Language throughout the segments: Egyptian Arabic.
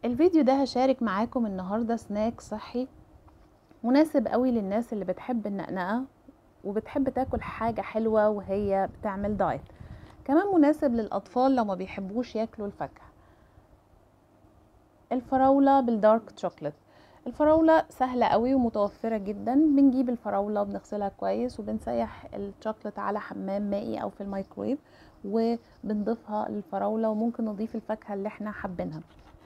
الفيديو ده هشارك معاكم النهاردة سناك صحي مناسب قوي للناس اللي بتحب النقنقة وبتحب تاكل حاجة حلوة وهي بتعمل دايت كمان مناسب للأطفال لو ما بيحبوش ياكلوا الفاكهة الفراولة بالدارك شوكليت الفراولة سهلة قوي ومتوفرة جدا بنجيب الفراولة وبنغسلها كويس وبنسيح الشوكليت على حمام مائي او في الميكرويف وبنضيفها للفراولة وممكن نضيف الفاكهة اللي احنا حابينها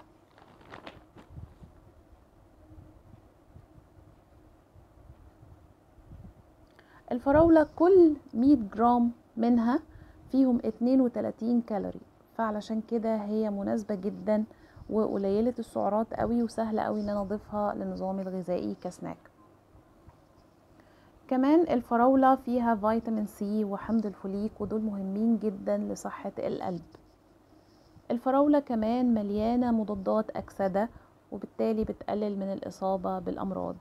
الفراولة كل 100 جرام منها فيهم 32 كالوري فعلشان كده هي مناسبة جدا وقليلة السعرات قوي وسهلة قوي ان انا اضيفها لنظامي الغذائي كسناك كمان الفراولة فيها فيتامين سي وحمض الفوليك ودول مهمين جدا لصحة القلب الفراولة كمان مليانة مضادات أكسدة وبالتالي بتقلل من الإصابة بالأمراض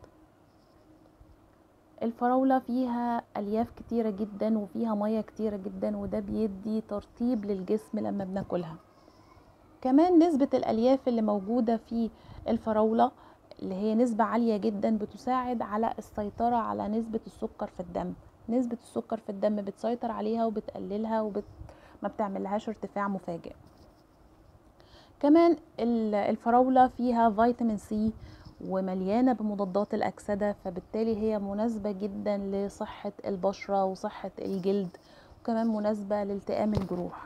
الفراولة فيها ألياف كتيرة جدا وفيها مية كتيرة جدا وده بيدي ترطيب للجسم لما بناكلها كمان نسبة الألياف اللي موجودة في الفراولة اللي هي نسبة عالية جدا بتساعد على السيطرة على نسبة السكر في الدم نسبة السكر في الدم بتسيطر عليها وبتقللها وبت... ما بتعملهاش ارتفاع مفاجئ كمان الفراولة فيها فيتامين سي ومليانة بمضادات الأكسدة فبالتالي هي مناسبة جدا لصحة البشرة وصحة الجلد وكمان مناسبة لالتئام الجروح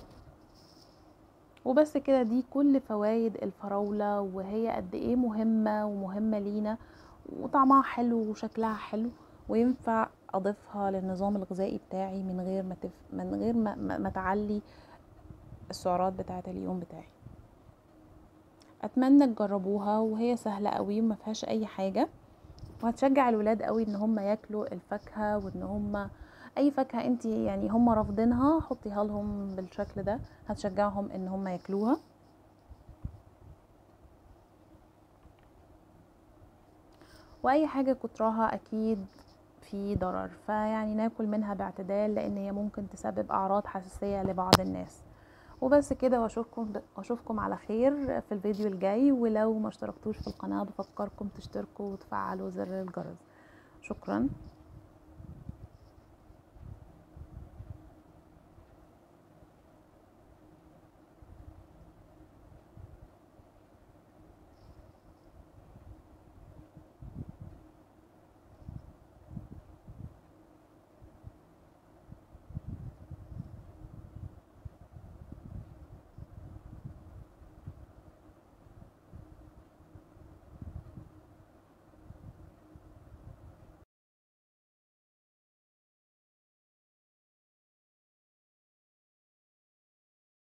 وبس كده دي كل فوائد الفراولة وهي قد ايه مهمة ومهمة لينا وطعمها حلو وشكلها حلو وينفع اضيفها للنظام الغذائي بتاعي من غير ما تف... من غير ما, ما, ما تعلي السعرات بتاعه اليوم بتاعي اتمنى تجربوها وهي سهله قوي وما فيهاش اي حاجه وهتشجع الولاد قوي ان هم ياكلوا الفاكهه وان هم اي فاكهه انت يعني هم رافضينها حطيها لهم بالشكل ده هتشجعهم ان هم ياكلوها واي حاجه كترها اكيد في ضرر فيعني ناكل منها باعتدال لان هي ممكن تسبب اعراض حساسيه لبعض الناس وبس كده واشوفكم اشوفكم على خير في الفيديو الجاي ولو ما اشتركتوش في القناه بفكركم تشتركوا وتفعلوا زر الجرس شكرا